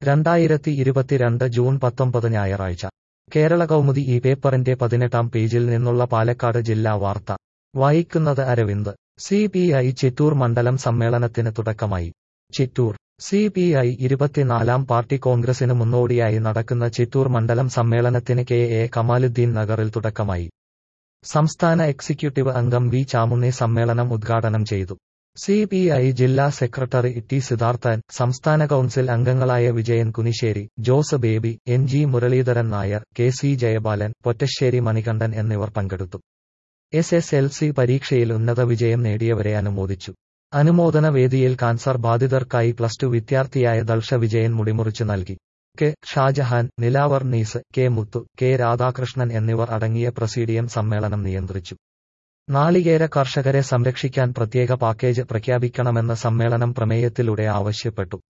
രണ്ടായിരത്തി ഇരുപത്തിരണ്ട് ജൂൺ പത്തൊമ്പത് ഞായറാഴ്ച കേരള കൗമുദി ഈ പേപ്പറിന്റെ പതിനെട്ടാം പേജിൽ നിന്നുള്ള പാലക്കാട് ജില്ലാ വാർത്ത വായിക്കുന്നത് Aravind C P I Chittur മണ്ഡലം സമ്മേളനത്തിന് തുടക്കമായി ചിറ്റൂർ സി പി ഐ ഇരുപത്തിനാലാം പാർട്ടി കോൺഗ്രസിന് മുന്നോടിയായി നടക്കുന്ന ചിറ്റൂർ മണ്ഡലം സമ്മേളനത്തിന് കെ എ കമാലുദ്ദീൻ നഗറിൽ തുടക്കമായി സംസ്ഥാന എക്സിക്യൂട്ടീവ് അംഗം വി ചാമുണ്ണി സമ്മേളനം ഉദ്ഘാടനം ചെയ്തു സി പി ഐ ജില്ലാ സെക്രട്ടറി ടി സിദ്ധാർത്ഥൻ സംസ്ഥാന കൌൺസിൽ അംഗങ്ങളായ Vijayan Kunissery Jose Baby N G Muraleedharan Nair K C Jayabalan Pottassery Manikandan എന്നിവർ പങ്കെടുത്തു എസ് എസ് എൽ സി പരീക്ഷയിൽ ഉന്നത വിജയം നേടിയവരെ അനുമോദിച്ചു അനുമോദന വേദിയിൽ കാൻസർ ബാധിതർക്കായി പ്ലസ് ടു വിദ്യാർത്ഥിയായ ദൾഷ വിജയൻ മുടിമുറിച്ചു നൽകി കെ ഷാജഹാൻ നിലാവർ നീസ് കെ മുത്തു കെ രാധാകൃഷ്ണൻ എന്നിവർ അടങ്ങിയ പ്രസീഡിയം സമ്മേളനം നിയന്ത്രിച്ചു നാളികേര കർഷകരെ സംരക്ഷിക്കാൻ പ്രത്യേക പാക്കേജ് പ്രഖ്യാപിക്കണമെന്ന് സമ്മേളനം പ്രമേയത്തിലൂടെ ആവശ്യപ്പെട്ടു